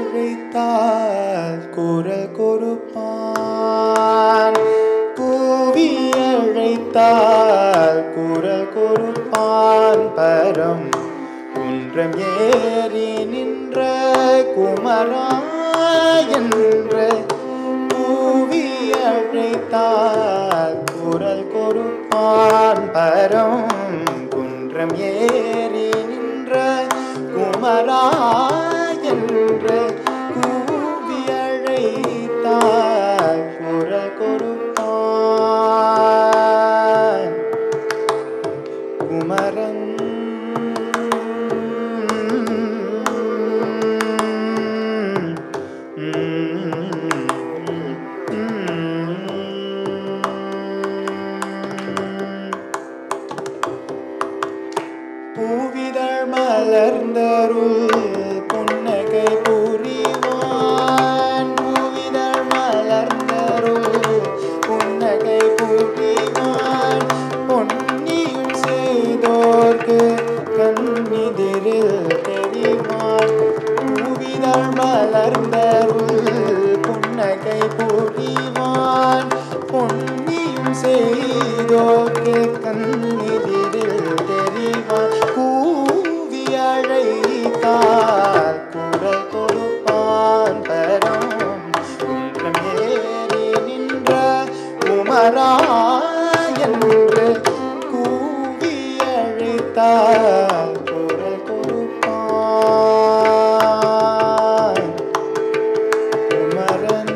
அழைத்தால் குரல் கொடுப்பான் கூவி அழைத்தால் குரல் கொடுப்பான் பரம் குன்றம் ஏறி நின்ற குமரா என்ற கூவி அழைத்தால் குரல் கொடுப்பான் பரம் குன்றம் ஏறி நின்ற குமரா என்ற கூவி அழைத்தால் குரல் கொடுப்பான் குமரன் பூவிதழ் மலர்ந்தருள் புன்னகை புரிவான் பூவிதழ் மலர்ந்தருள் புன்னகை புரிவான் பொன்னியும் செய்தோர்க்கு கண்ணிதிரில் தெரிவான் பூவிதழ் மலர்ந்தருள் புன்னகை புரிவான் பொன்னியும் செய்தோர்க்கு கண்ணிதிரில் தெரிவான் கூவி அழைத்தார் குரல் கொடுப்பான் பரம் குன்றம் ஏறி நின்ற குமரா என்று கூவி அழைத்தார் குரல் கொடுப்பான் குமரன்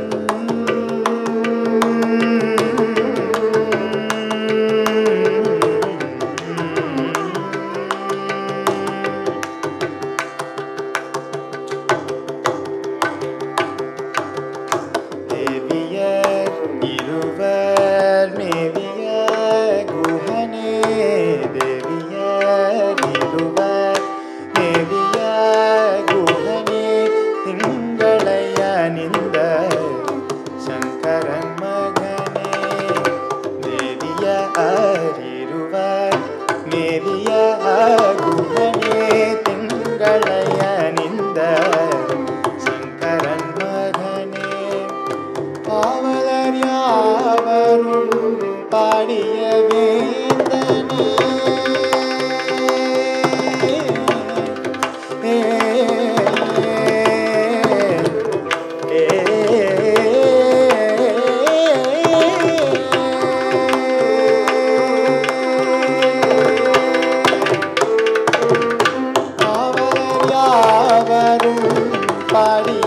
தேவியர் இருவர் மேவிய குஹனே தேவியர் இருவர் மேவிய குஹனே திங்களை அணிந்த சங்கரன் மகனே தேவிய அரிருவர் மேவிய குஹனே திங்களை அணிந்த சங்கரன் மகனே பாவலர் யாவரும் பாடிய வேந்தனே ஏ, ஏ, பாவலர் யாவரும் பாடிய